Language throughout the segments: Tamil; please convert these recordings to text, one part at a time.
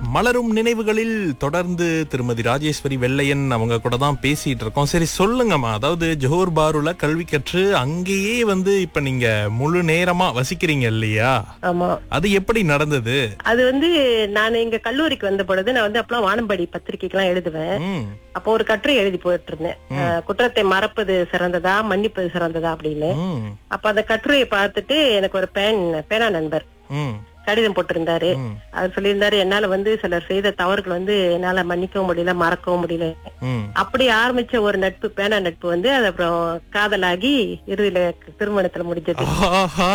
மலரும் நினைவுகளில் தொடர்ந்து திருமதி ராஜேஸ்வரி வெள்ளையன் அவங்க கூட தான் பேசிட்டு இருக்கோம் சரி சொல்லுங்கம்மா அதாவது ஜோஹர் பாருல கல்வி கற்று அங்கேயே வந்து இப்ப நீங்க முழு நேரமா வசிக்கிறீங்க இல்லையா ஆமா அது எப்படி நடந்தது அது வந்து நான் எங்க கல்லூரிக்கு வந்த பொழுது நான் வந்து அப்பலாம் வானம்படி பத்திரிக்கைக்கெல்லாம் எழுதுவேன் ம், அப்போ ஒரு கட்டுரை எழுதி போயிட்டு இருந்தேன் அஹ், குற்றத்தை மறப்பது சிறந்ததா மன்னிப்பது சிறந்ததா அப்படின்னு ம், அப்ப அந்த கட்டுரையை பார்த்துட்டு எனக்கு ஒரு பேன் பேனா நண்பர் ம், கடிதம் போட்டிருந்தாரு ம், அவர் சொல்லியிருந்தாரு என்னால வந்து சிலர் செய்த தவறுகள் வந்து என்னால மன்னிக்கவும் முடியல மறக்கவும் முடியல ம். அப்படி ஆரம்பிச்ச ஒரு நட்பு பேனா நட்பு வந்து அது அப்புறம் காதலாகி இறுதியில திருமணத்துல முடிஞ்சது ஆஹா.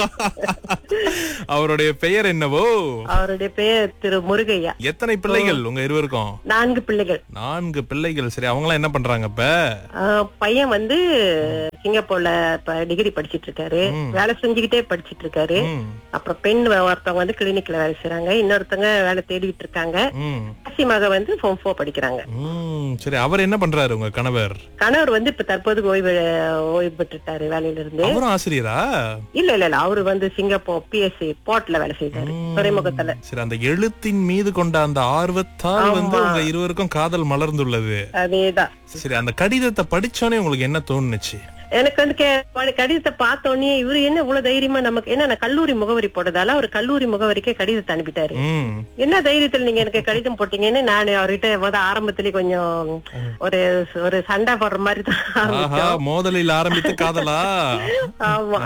அவருடைய பெயர் என்னவோ அவருடைய பெயர் திரு முருகையா எத்தனை பிள்ளைகள் உங்க இருவருக்கும் நான்கு பிள்ளைகள் நான்கு பிள்ளைகள் சரி அவங்களாம் என்ன பண்றாங்க இப்ப ஆஹ் பையன் வந்து சிங்கப்பூர்ல இப்ப டிகிரி படிச்சிட்டு இருக்காரு வேலை செஞ்சுக்கிட்டே படிச்சிட்டு இருக்காரு ம், அப்புறம் பெண் ஒருத்தவங்க வந்து கிளினிக்ல வேலை செய்றாங்க இன்னொருத்தவங்க வேலை தேடிட்டு இருக்காங்க ம், கடைசி மக வந்து ஃபோம் ஃபோர் படிக்கிறாங்க ம். சரி அவர் என்ன பண்றாரு உங்க கணவர் கணவர் வந்து இப்ப தற்போது ஓய்வு ஓய்வு பெற்றுட்டாரு வேலையில இருந்து அவரும் ஆசிரியரா இல்ல இல்ல இல்ல அவரு வந்து சிங்கப்பூர் பிஎஸ்சி போர்ட்ல வேலை செய்தாரு துறைமுகத்துல சரி அந்த எழுத்தின் மீது கொண்ட அந்த ஆர்வத்தால் வந்து உங்க இருவருக்கும் காதல் மலர்ந்துள்ளது அதேதான் சரி அந்த கடிதத்தை படிச்சோனே உங்களுக்கு என்ன தோணுச்சு எனக்கு வந்து கே- ப- கடிதத்தை பார்த்த உடனே இவரு என்ன இவ்வளவு தைரியமா நமக்கு என்ன நான் கல்லூரி முகவரி போட்டதால அவர் கல்லூரி முகவரிக்கே கடிதத்தை அனுப்பிட்டாரு ம் என்ன தைரியத்துல நீங்க எனக்கு கடிதம் போட்டீங்கன்னு நான் அவர்கிட்ட முத ஆரம்பத்திலே கொஞ்சம் ஒரு ஒரு சண்டை போடுற மாதிரி தான் ஆஹா மோதலில் ஆரம்பித்து காதலா ஆமா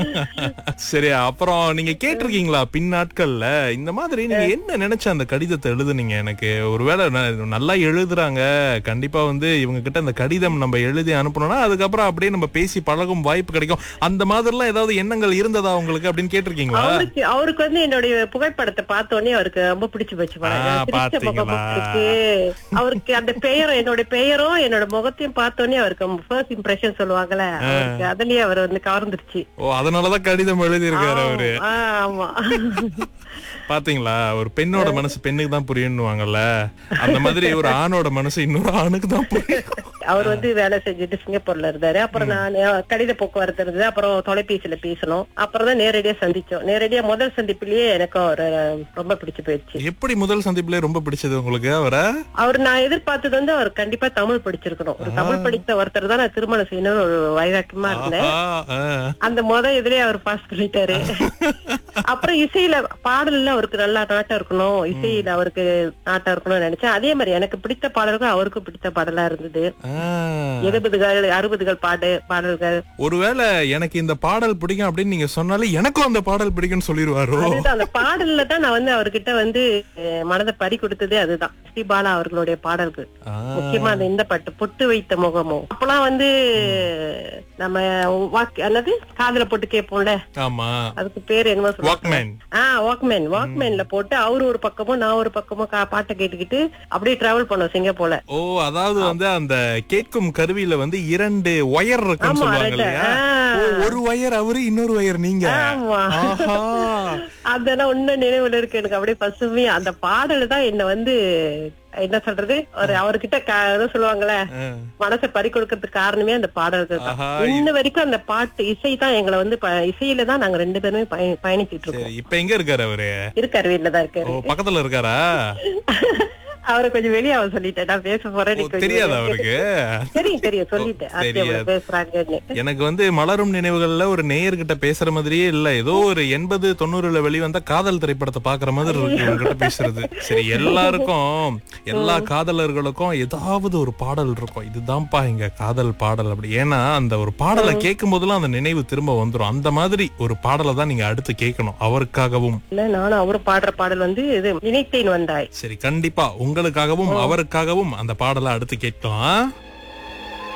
சரி அப்புறம் நீங்க கேட்டிருக்கீங்களா பின் நாட்கள்ல இந்த மாதிரி நீங்க என்ன நினைச்ச அந்த கடிதத்தை எழுதுனீங்க எனக்கு ஒருவேளை ந- நல்லா எழுதுறாங்க கண்டிப்பா வந்து இவங்க கிட்ட அந்த கடிதம் நம்ம எழுதி அனுப்பணும்னா அதுக்கப்புறம் அப்படியே நம்ம பேசி பழகும் வாய்ப்பு கிடைக்கும் அந்த மாதிரிலாம் ஏதாவது எண்ணங்கள் இருந்ததா உங்களுக்கு அப்படின்னு கேட்டிருக்கீங்களா அவருக்கு அவருக்கு வந்து என்னுடைய புகைப்படத்தை பார்த்த உடனே அவருக்கு ரொம்ப பிடிச்சு போச்சு ஆ, சிரிச்ச முகம் பாத்தீங்களா? இருக்கு அவருக்கு அந்த பெயரும் என்னோட பெயரும் என்னோட முகத்தையும் பார்த்த உடனே அவருக்கு ஃபர்ஸ்ட் இம்ப்ரெஷன் சொல்லுவாங்கல்ல அவருக்கு அதுலயே அவர் வந்து கவர்ந்துருச்சு ஓ அதனாலதான் கடிதம் எழுதியிருக்காரு அவரு ஆ, ஆமா பாத்தீங்களா ஒரு பெண்ணோட மனசு பெண்ணுக்கு தான் புரியும்னுவாங்கல்ல அந்த மாதிரி ஒரு ஆணோட மனசு இன்னொரு ஆணுக்கு தான் புரியும் அவர் வந்து வேலை செஞ்சுட்டு சிங்கப்பூர்ல இருந்தாரு அப்புறம் நான் கடித போக்குவரத்து இருந்தது அப்புறம் தொலைபேசியில பேசணும் அப்புறம் தான் நேரடியா சந்திச்சோம் நேரடியா முதல் சந்திப்பிலேயே எனக்கு அவர் ரொம்ப பிடிச்சு போயிடுச்சு எப்படி முதல் சந்திப்புல ரொம்ப பிடிச்சது உங்களுக்கு அவரை அவர் நான் எதிர்பார்த்தது வந்து அவர் கண்டிப்பா தமிழ் படிச்சிருக்கணும் ஒரு தமிழ் படித்த ஒருத்தர் தான் நான் திருமணம் செய்யணும்னு ஒரு வைராக்கியமா இருந்தேன் ஆஹா, ஆ. அந்த முத இதுலயே அவர் பாஸ் பண்ணிட்டாரு அப்புறம் இசையில பாடல்ல அவருக்கு நல்லா நாட்டம் இருக்கணும் இசையில அவருக்கு நாட்டம் இருக்கணும்னு நினைச்சேன் அதே மாதிரி எனக்கு பிடித்த பாடல்கள் அவருக்கும் பிடித்த பாடலா இருந்தது ஆ. எழுபதுகள் அறுபதுகள் பாடு பாடல்கள் ஒருவேளை எனக்கு இந்த பாடல் பிடிக்கும் அப்படின்னு நீங்க சொன்னாலே எனக்கும் அந்த பாடல் பிடிக்கும்னு சொல்லிடுவாரோ அதுதான் அந்த பாடல்ல தான் நான் வந்து அவர்கிட்ட வந்து அஹ், மனதை பறி கொடுத்ததே அதுதான் ஸ்ரீ பாலா அவர்களுடைய பாடல்கள் ஆ. முக்கியமா அந்த இந்த பாட்டு பொட்டு வைத்த முகமும் அப்பெல்லாம் வந்து நம்ம வாக் என்னது காதுல போட்டு கேட்போம்ல ஆமா அதுக்கு பேர் என்னமோ சொல்லுவாங்க வாக்மேன் ஆஹ் வாக்மேன் வாக்மேன்ல போட்டு அவரு ஒரு பக்கமும் நான் ஒரு பக்கமும் கா- பாட்டை கேட்டுக்கிட்டு அப்படியே டிராவல் பண்ணோம் சிங்கப்பூர்ல ஓ அதாவது வந்து அந்த கேட்கும் கருவியில வந்து இரண்டு ஒயர் இருக்குன்னு ஆமா, சொல்லுவாங்க ரெண்டு. இல்லையா ஆ. ஓ, ஒரு ஒயர் அவரு இன்னொரு ஒயர் நீங்க ஆமா ஆஹா அதெல்லாம் இன்னும் நினைவுல இருக்கு எனக்கு அப்படியே பசுமையா அந்த பாடல் தான் என்ன வந்து என்ன சொல்றது ஒரு அவர்கிட்ட க- ஏதோ சொல்லுவாங்கல்ல ஆ. மனசை பறி கொடுக்கறதுக்கு காரணமே அந்த பாடல்கள் தான் ஆஹா, இன்ன வரைக்கும் அந்த பாட்டு இசை தான் எங்களை வந்து ப- இசையில தான் நாங்க ரெண்டு பேருமே பய- பயணிச்சிட்டு இருக்கோம் சரி இப்ப எங்க இருக்காரு அவரு இருக்காரு வீட்டுல தான் ஓ இருக்காரு பக்கத்துல இருக்காரா அவரை கொஞ்சம் வெளியே அவ சொல்லிட்டேன் நான் பேச போறேன் ஓ, நீ கொஞ்சம் தெரியாதா வெளிய அவருக்கு கேட்டு- தெரியும் தெரியும் சொல்லிட்டேன் ஓ, அத்தை தெரியாது. அவ்வளவு பேசுறாங்கன்னு எனக்கு வந்து மலரும் நினைவுகள்ல ஒரு நேயர்கிட்ட பேசுற மாதிரியே இல்ல ஏதோ ஒரு எண்பது தொண்ணூறுல வெளிவந்த காதல் திரைப்படத்தை பாக்குற மாதிரி இருக்கு உங்ககிட்ட பேசுறது சரி எல்லாருக்கும் எல்லா காதலர்களுக்கும் ஏதாவது ஒரு பாடல் இருக்கும் இதுதான்ப்பா எங்க காதல் பாடல் அப்படி ஏன்னா அந்த ஒரு பாடலை கேட்கும் போதெல்லாம் அந்த நினைவு திரும்ப வந்துரும் அந்த மாதிரி ஒரு பாடலை தான் நீங்க அடுத்து கேட்கணும் அவருக்காகவும் இல்ல நானும் அவரும் பாடுற பாடல் வந்து இது நினைத்தேன் வந்தாய் சரி கண்டிப்பா உங்களுக்காகவும் அவருக்காகவும் அந்த பாடலை அடுத்து கேட்கலாம்